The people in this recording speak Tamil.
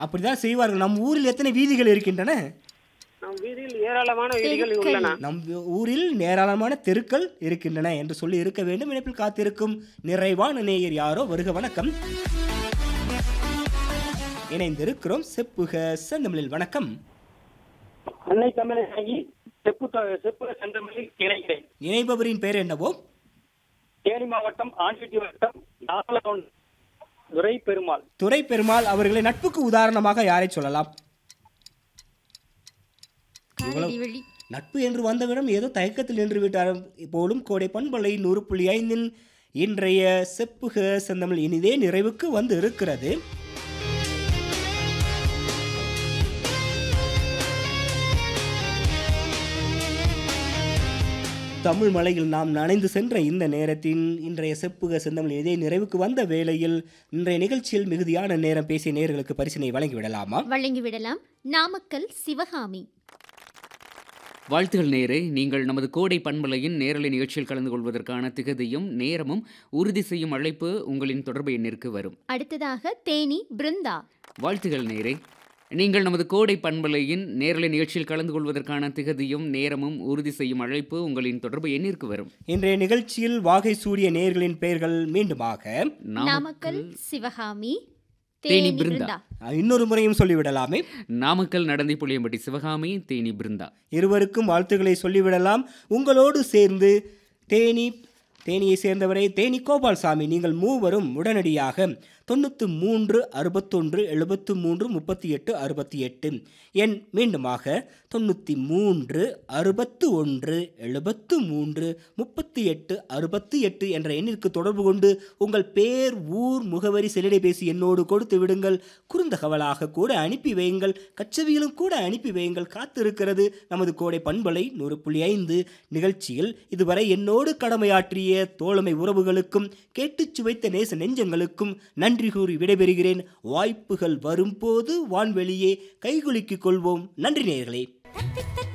அப்படிதான் செய்வார்கள் நம் ஊரில் எத்தனை வீதிகள் இருக்கின்றன நம் வீதியில் ஏராளமான வீதிகள் உள்ளன நம் ஊரில் ஏராளமான தெருக்கள் இருக்கின்றன என்று சொல்லி இருக்க வேண்டும் இணைப்பில் காத்திருக்கும் நிறைவான நேயர் யாரோ வருக வணக்கம் இணைந்திருக்கிறோம் செப்புக செந்தமிழில் வணக்கம் அன்னை தமிழகி செப்பு செப்பு செந்தமிழில் இணைகிறேன் இணைப்பவரின் பெயர் என்னவோ தேனி மாவட்டம் ஆண்டிட்டி வட்டம் நாகலகவுண்ட் துரை பெருமாள் துரை பெருமாள் அவர்களை நட்புக்கு உதாரணமாக யாரை சொல்லலாம் காலடி வெளி நட்பு என்று வந்தவிடம் ஏதோ தயக்கத்தில் நின்று விட்டார் போலும் கோடை பண்பலை நூறு புள்ளி ஐந்தின் இன்றைய செப்புக செந்தமிழ் இனிதே நிறைவுக்கு வந்து இருக்கிறது தமிழ் மலையில் நாம் நனைந்து சென்ற இந்த நேரத்தின் இன்றைய செப்புக செந்தமிழ் இதே நிறைவுக்கு வந்த வேளையில் இன்றைய நிகழ்ச்சியில் மிகுதியான நேரம் பேசிய நேர்களுக்கு பரிசினை வழங்கிவிடலாமா வழங்கிவிடலாம் நாமக்கல் சிவகாமி வாழ்த்துகள் நேரே நீங்கள் நமது கோடை பண்பலையின் நேரலை நிகழ்ச்சியில் கலந்து கொள்வதற்கான திகதியும் நேரமும் உறுதி செய்யும் அழைப்பு உங்களின் தொடர்பு எண்ணிற்கு வரும் அடுத்ததாக தேனி பிருந்தா வாழ்த்துகள் நேரே நீங்கள் நமது கோடை பண்பலையின் நேரலை நிகழ்ச்சியில் கலந்து கொள்வதற்கான திகதியும் நேரமும் உறுதி செய்யும் அழைப்பு உங்களின் தொடர்பு எண்ணிற்கு வரும் இன்றைய நிகழ்ச்சியில் வாகை சூடிய நேர்களின் பெயர்கள் மீண்டுமாக நாமக்கல் சிவகாமி தேனி தேனி பிருந்தா. பிருந்தா அஹ், இன்னொரு முறையும் சொல்லிவிடலாமே நாமக்கல் நடந்தை புளியம்பட்டி சிவகாமி தேனி பிருந்தா இருவருக்கும் வாழ்த்துக்களை சொல்லிவிடலாம் உங்களோடு சேர்ந்து தேனி தேனியை சேர்ந்தவரை தேனி கோபால்சாமி நீங்கள் மூவரும் உடனடியாக தொண்ணூற்று மூன்று அறுபத்தொன்று எழுபத்து மூன்று முப்பத்தி எட்டு அறுபத்தி எட்டு எண் மீண்டுமாக தொண்ணூற்றி மூன்று அறுபத்து ஒன்று எழுபத்து மூன்று முப்பத்தி எட்டு அறுபத்தி எட்டு என்ற எண்ணிற்கு தொடர்பு கொண்டு உங்கள் பேர் ஊர் முகவரி செல்லிடைபேசி என்னோடு கொடுத்து விடுங்கள் குறுந்தகவலாக கூட அனுப்பி வையுங்கள் கச்சவியிலும் கூட அனுப்பி வையுங்கள் காத்திருக்கிறது நமது கோடை பண்பலை நூறு புள்ளி ஐந்து நிகழ்ச்சியில் இதுவரை என்னோடு கடமையாற்றிய தோழமை உறவுகளுக்கும் கேட்டுச் சுவைத்த நேச நெஞ்சங்களுக்கும் நன்றி கூறி விடைபெறுகிறேன் வாய்ப்புகள் வரும்போது வான்வெளியே கைகுலுக்கிக் கொள்வோம் நன்றி நேயர்களே